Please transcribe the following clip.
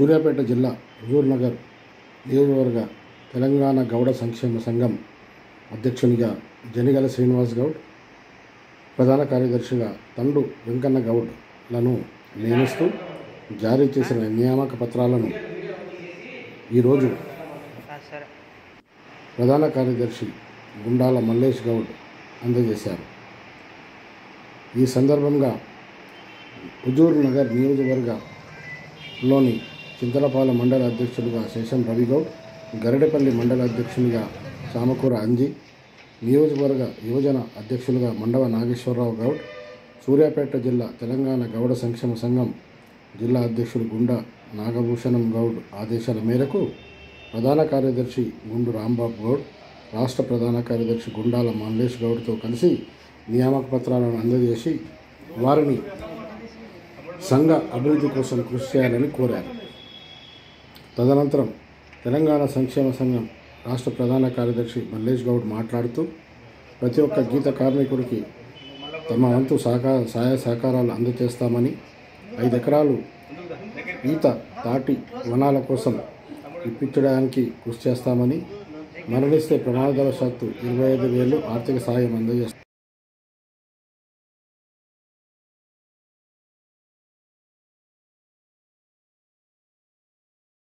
సూర్యాపేట జిల్లా హుజూర్ నగర్ నియోజకవర్గ తెలంగాణ గౌడ సంక్షేమ సంఘం అధ్యక్షునిగా జనిగల శ్రీనివాస్ గౌడ్ ప్రధాన కార్యదర్శిగా తండు వెంకన్న గౌడ్లను నియమిస్తూ జారీ చేసిన నియామక పత్రాలను ఈరోజు సరే ప్రధాన కార్యదర్శి గుండాల మల్లేష్ గౌడ్ అందజేశారు ఈ సందర్భంగా హుజూర్ నగర్ నియోజకవర్గంలోని చింతలపాలెం మండల అధ్యక్షులుగా శేషం రవిగౌడ్ గరడపల్లి మండల అధ్యక్షునిగా చామకూర అంజి నియోజకవర్గ యువజన అధ్యక్షులుగా మండవ నాగేశ్వరరావు గౌడ్ సూర్యాపేట జిల్లా తెలంగాణ గౌడ సంక్షేమ సంఘం జిల్లా అధ్యక్షుడు గుండా నాగభూషణం గౌడ్ ఆదేశాల మేరకు ప్రధాన కార్యదర్శి గుండు రాంబాబు గౌడ్ రాష్ట్ర ప్రధాన కార్యదర్శి గుండాల మల్లేష్ గౌడ్తో కలిసి నియామక పత్రాలను అందజేసి వారిని సంఘ అభివృద్ధి కోసం కృషి చేయాలని కోరారు తదనంతరం తెలంగాణ సంక్షేమ సంఘం రాష్ట్ర ప్రధాన కార్యదర్శి మల్లేష్ గౌడ్ మాట్లాడుతూ ప్రతి ఒక్క గీత కార్మికుడికి తమ వంతు సహకార సహాయ సహకారాలు అందజేస్తామని ఐదు ఎకరాలు ఈత తాటి వనాల కోసం ఇప్పించడానికి కృషి చేస్తామని మరణిస్తే ప్రమాదవశాత్తు ఇరవై ఐదు వేలు ఆర్థిక సహాయం అందజేస్తాం